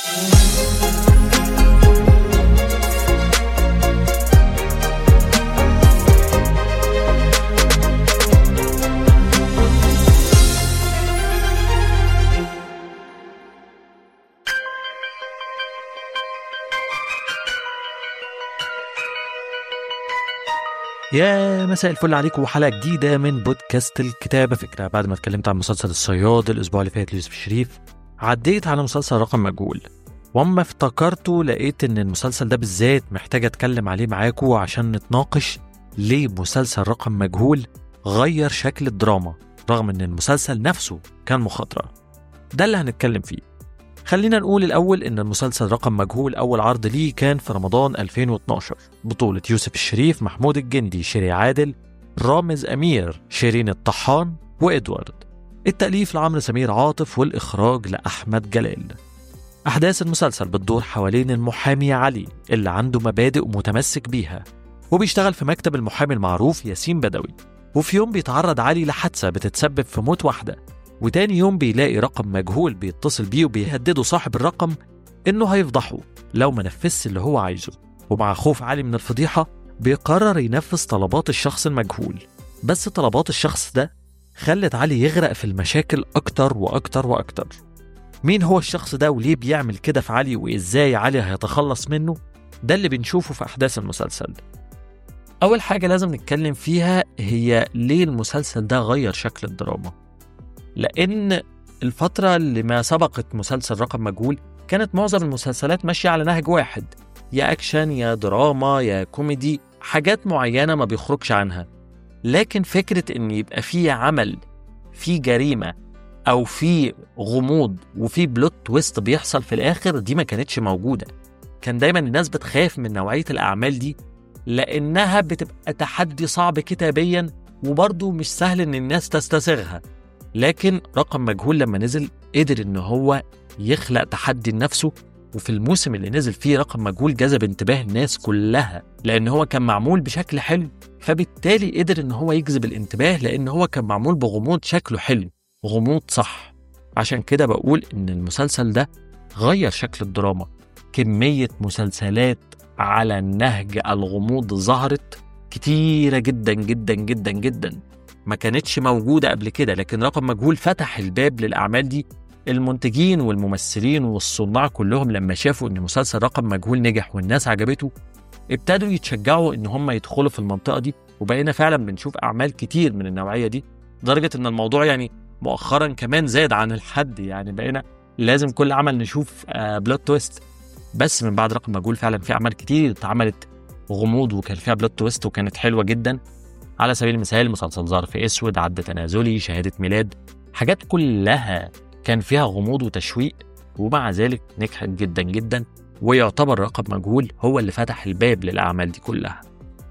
يا مساء الفل عليكم وحلقه جديده من بودكاست الكتابه فكره بعد ما اتكلمت عن مسلسل الصياد الاسبوع اللي فات ليوسف الشريف عديت على مسلسل رقم مجهول واما افتكرته لقيت ان المسلسل ده بالذات محتاج اتكلم عليه معاكم عشان نتناقش ليه مسلسل رقم مجهول غير شكل الدراما رغم ان المسلسل نفسه كان مخاطره ده اللي هنتكلم فيه خلينا نقول الأول إن المسلسل رقم مجهول أول عرض ليه كان في رمضان 2012 بطولة يوسف الشريف محمود الجندي شيري عادل رامز أمير شيرين الطحان وإدوارد التأليف لعمرو سمير عاطف والإخراج لأحمد جلال أحداث المسلسل بتدور حوالين المحامي علي اللي عنده مبادئ ومتمسك بيها وبيشتغل في مكتب المحامي المعروف ياسين بدوي وفي يوم بيتعرض علي لحادثة بتتسبب في موت واحدة وتاني يوم بيلاقي رقم مجهول بيتصل بيه وبيهدده صاحب الرقم إنه هيفضحه لو ما نفذش اللي هو عايزه ومع خوف عالي من الفضيحة بيقرر ينفذ طلبات الشخص المجهول بس طلبات الشخص ده خلت علي يغرق في المشاكل أكتر وأكتر وأكتر مين هو الشخص ده وليه بيعمل كده في علي وإزاي علي هيتخلص منه ده اللي بنشوفه في أحداث المسلسل أول حاجة لازم نتكلم فيها هي ليه المسلسل ده غير شكل الدراما لأن الفترة اللي ما سبقت مسلسل رقم مجهول كانت معظم المسلسلات ماشية على نهج واحد يا أكشن يا دراما يا كوميدي حاجات معينة ما بيخرجش عنها لكن فكرة إن يبقى في عمل في جريمة أو في غموض وفي بلوت تويست بيحصل في الآخر دي ما كانتش موجودة كان دايما الناس بتخاف من نوعية الأعمال دي لأنها بتبقى تحدي صعب كتابيا وبرضه مش سهل إن الناس تستسيغها لكن رقم مجهول لما نزل قدر ان هو يخلق تحدي لنفسه وفي الموسم اللي نزل فيه رقم مجهول جذب انتباه الناس كلها لان هو كان معمول بشكل حلو فبالتالي قدر ان هو يجذب الانتباه لان هو كان معمول بغموض شكله حلو غموض صح عشان كده بقول ان المسلسل ده غير شكل الدراما كمية مسلسلات على النهج الغموض ظهرت كتيرة جدا جدا جدا جدا ما كانتش موجودة قبل كده لكن رقم مجهول فتح الباب للأعمال دي المنتجين والممثلين والصناع كلهم لما شافوا ان مسلسل رقم مجهول نجح والناس عجبته ابتدوا يتشجعوا ان هم يدخلوا في المنطقة دي وبقينا فعلا بنشوف أعمال كتير من النوعية دي لدرجة ان الموضوع يعني مؤخرا كمان زاد عن الحد يعني بقينا لازم كل عمل نشوف بلوت تويست بس من بعد رقم مجهول فعلا في أعمال كتير اتعملت غموض وكان فيها بلوت تويست وكانت حلوة جدا على سبيل المثال مسلسل ظرف اسود عد تنازلي شهاده ميلاد حاجات كلها كان فيها غموض وتشويق ومع ذلك نجحت جدا جدا ويعتبر رقم مجهول هو اللي فتح الباب للاعمال دي كلها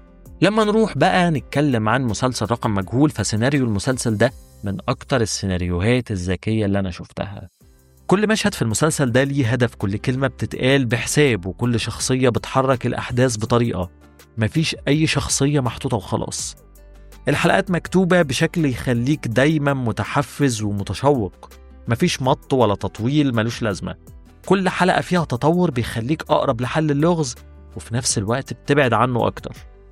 لما نروح بقى نتكلم عن مسلسل رقم مجهول فسيناريو المسلسل ده من أكتر السيناريوهات الذكية اللي أنا شفتها كل مشهد في المسلسل ده ليه هدف كل كلمة بتتقال بحساب وكل شخصية بتحرك الأحداث بطريقة مفيش أي شخصية محطوطة وخلاص الحلقات مكتوبة بشكل يخليك دايما متحفز ومتشوق مفيش مط ولا تطويل ملوش لازمة كل حلقة فيها تطور بيخليك أقرب لحل اللغز وفي نفس الوقت بتبعد عنه أكتر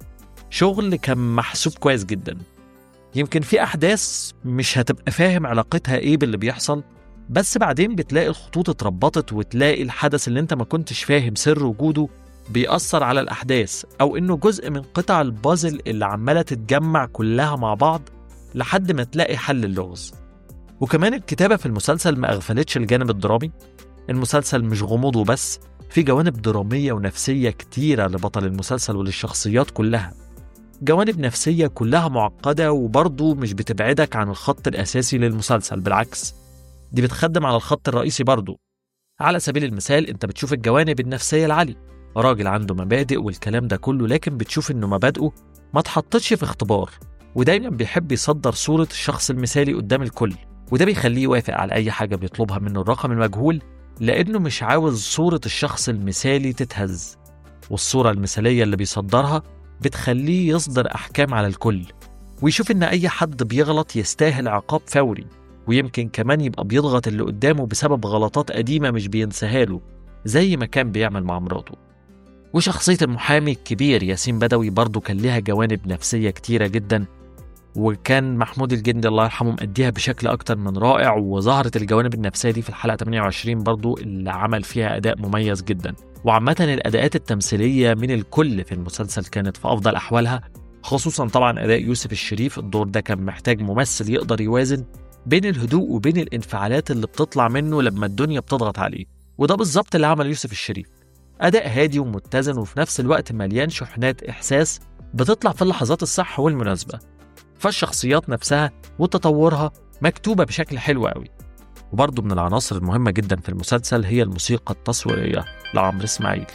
شغل كان محسوب كويس جدا يمكن في أحداث مش هتبقى فاهم علاقتها إيه باللي بيحصل بس بعدين بتلاقي الخطوط اتربطت وتلاقي الحدث اللي انت ما كنتش فاهم سر وجوده بيأثر على الأحداث أو إنه جزء من قطع البازل اللي عمالة تتجمع كلها مع بعض لحد ما تلاقي حل اللغز وكمان الكتابة في المسلسل ما أغفلتش الجانب الدرامي المسلسل مش غموض وبس في جوانب درامية ونفسية كتيرة لبطل المسلسل وللشخصيات كلها جوانب نفسية كلها معقدة وبرضه مش بتبعدك عن الخط الأساسي للمسلسل بالعكس دي بتخدم على الخط الرئيسي برضه على سبيل المثال انت بتشوف الجوانب النفسية العالية راجل عنده مبادئ والكلام ده كله لكن بتشوف انه مبادئه ما اتحطتش في اختبار ودايما بيحب يصدر صورة الشخص المثالي قدام الكل وده بيخليه يوافق على أي حاجة بيطلبها منه الرقم المجهول لأنه مش عاوز صورة الشخص المثالي تتهز والصورة المثالية اللي بيصدرها بتخليه يصدر أحكام على الكل ويشوف إن أي حد بيغلط يستاهل عقاب فوري ويمكن كمان يبقى بيضغط اللي قدامه بسبب غلطات قديمة مش بينساها له زي ما كان بيعمل مع مراته وشخصية المحامي الكبير ياسين بدوي برضه كان ليها جوانب نفسية كتيرة جدا وكان محمود الجندي الله يرحمه مأديها بشكل أكتر من رائع وظهرت الجوانب النفسية دي في الحلقة 28 برضو اللي عمل فيها أداء مميز جدا وعامة الأداءات التمثيلية من الكل في المسلسل كانت في أفضل أحوالها خصوصا طبعا أداء يوسف الشريف الدور ده كان محتاج ممثل يقدر يوازن بين الهدوء وبين الانفعالات اللي بتطلع منه لما الدنيا بتضغط عليه وده بالظبط اللي عمل يوسف الشريف أداء هادي ومتزن وفي نفس الوقت مليان شحنات إحساس بتطلع في اللحظات الصح والمناسبة فالشخصيات نفسها وتطورها مكتوبة بشكل حلو قوي وبرضه من العناصر المهمة جدا في المسلسل هي الموسيقى التصويرية لعمرو إسماعيل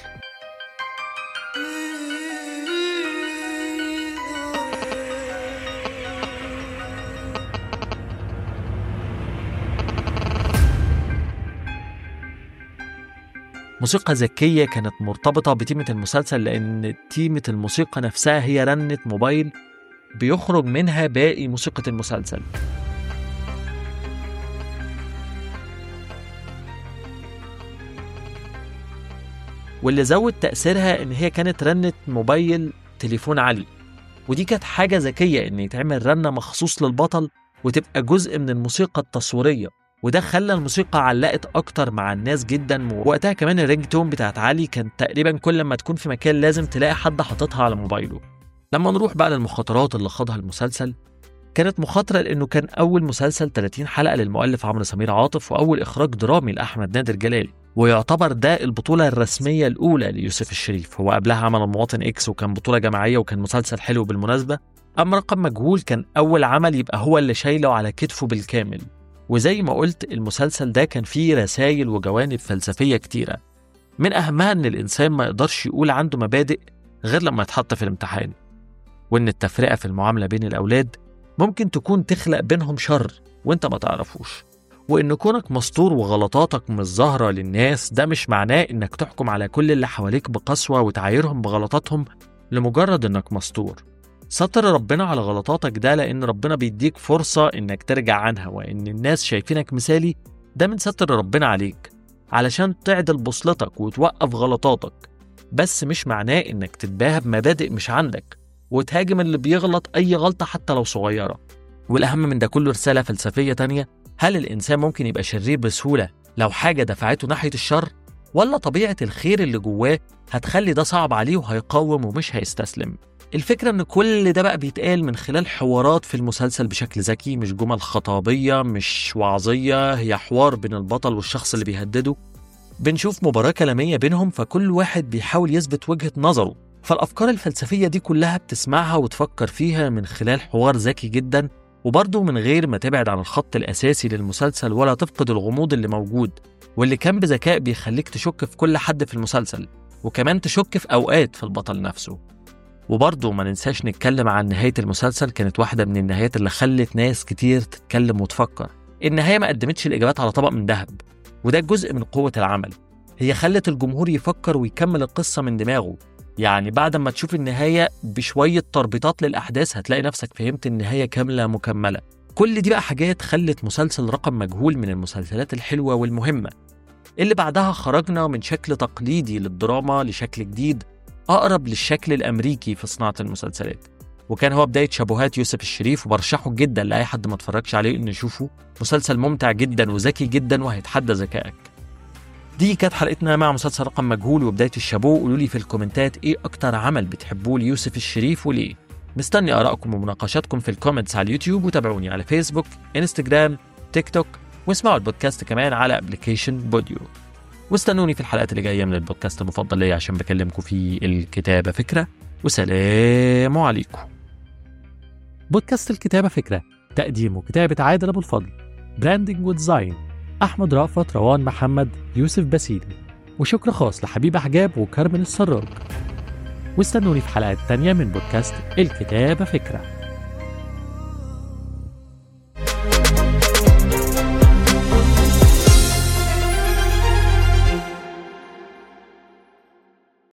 موسيقى ذكية كانت مرتبطة بتيمة المسلسل لأن تيمة الموسيقى نفسها هي رنة موبايل بيخرج منها باقي موسيقى المسلسل واللي زود تأثيرها إن هي كانت رنة موبايل تليفون علي ودي كانت حاجة ذكية إن يتعمل رنة مخصوص للبطل وتبقى جزء من الموسيقى التصويرية وده خلى الموسيقى علقت أكتر مع الناس جدا ووقتها كمان الرينج تون بتاعت علي كان تقريبا كل ما تكون في مكان لازم تلاقي حد حاططها على موبايله لما نروح بقى للمخاطرات اللي خاضها المسلسل كانت مخاطرة لأنه كان أول مسلسل 30 حلقة للمؤلف عمرو سمير عاطف وأول إخراج درامي لأحمد نادر جلال ويعتبر ده البطولة الرسمية الأولى ليوسف الشريف هو قبلها عمل المواطن إكس وكان بطولة جماعية وكان مسلسل حلو بالمناسبة أما رقم مجهول كان أول عمل يبقى هو اللي شايله على كتفه بالكامل وزي ما قلت المسلسل ده كان فيه رسائل وجوانب فلسفية كتيرة من أهمها إن الإنسان ما يقدرش يقول عنده مبادئ غير لما يتحط في الامتحان وإن التفرقة في المعاملة بين الأولاد ممكن تكون تخلق بينهم شر وإنت ما تعرفوش وإن كونك مستور وغلطاتك مش ظاهرة للناس ده مش معناه إنك تحكم على كل اللي حواليك بقسوة وتعايرهم بغلطاتهم لمجرد إنك مستور ستر ربنا على غلطاتك ده لأن ربنا بيديك فرصة إنك ترجع عنها وإن الناس شايفينك مثالي ده من ستر ربنا عليك علشان تعدل بوصلتك وتوقف غلطاتك بس مش معناه إنك تتباهى بمبادئ مش عندك وتهاجم اللي بيغلط أي غلطة حتى لو صغيرة والأهم من ده كله رسالة فلسفية تانية هل الإنسان ممكن يبقى شرير بسهولة لو حاجة دفعته ناحية الشر؟ ولا طبيعة الخير اللي جواه هتخلي ده صعب عليه وهيقاوم ومش هيستسلم؟ الفكرة إن كل ده بقى بيتقال من خلال حوارات في المسلسل بشكل ذكي مش جمل خطابية مش وعظية هي حوار بين البطل والشخص اللي بيهدده بنشوف مباراة كلامية بينهم فكل واحد بيحاول يثبت وجهة نظره فالأفكار الفلسفية دي كلها بتسمعها وتفكر فيها من خلال حوار ذكي جدا وبرضه من غير ما تبعد عن الخط الأساسي للمسلسل ولا تفقد الغموض اللي موجود واللي كان بذكاء بيخليك تشك في كل حد في المسلسل وكمان تشك في أوقات في البطل نفسه وبرضه ما ننساش نتكلم عن نهاية المسلسل كانت واحدة من النهايات اللي خلت ناس كتير تتكلم وتفكر النهاية ما قدمتش الإجابات على طبق من ذهب وده جزء من قوة العمل هي خلت الجمهور يفكر ويكمل القصة من دماغه يعني بعد ما تشوف النهاية بشوية تربيطات للأحداث هتلاقي نفسك فهمت النهاية كاملة مكملة كل دي بقى حاجات خلت مسلسل رقم مجهول من المسلسلات الحلوة والمهمة اللي بعدها خرجنا من شكل تقليدي للدراما لشكل جديد أقرب للشكل الأمريكي في صناعة المسلسلات وكان هو بداية شابوهات يوسف الشريف وبرشحه جدا لأي حد ما اتفرجش عليه إنه يشوفه مسلسل ممتع جدا وذكي جدا وهيتحدى ذكائك دي كانت حلقتنا مع مسلسل رقم مجهول وبداية الشابو قولوا لي في الكومنتات ايه اكتر عمل بتحبوه ليوسف الشريف وليه مستني ارائكم ومناقشاتكم في الكومنتس على اليوتيوب وتابعوني على فيسبوك انستجرام تيك توك واسمعوا البودكاست كمان على ابلكيشن بوديو واستنوني في الحلقات اللي جايه من البودكاست المفضل ليا عشان بكلمكم في الكتابه فكره وسلام عليكم بودكاست الكتابه فكره تقديم وكتابه عادل ابو الفضل براندنج وديزاين أحمد رأفت روان محمد يوسف باسيلي وشكر خاص لحبيب حجاب وكارمن السراج واستنوني في حلقات تانية من بودكاست الكتابة فكرة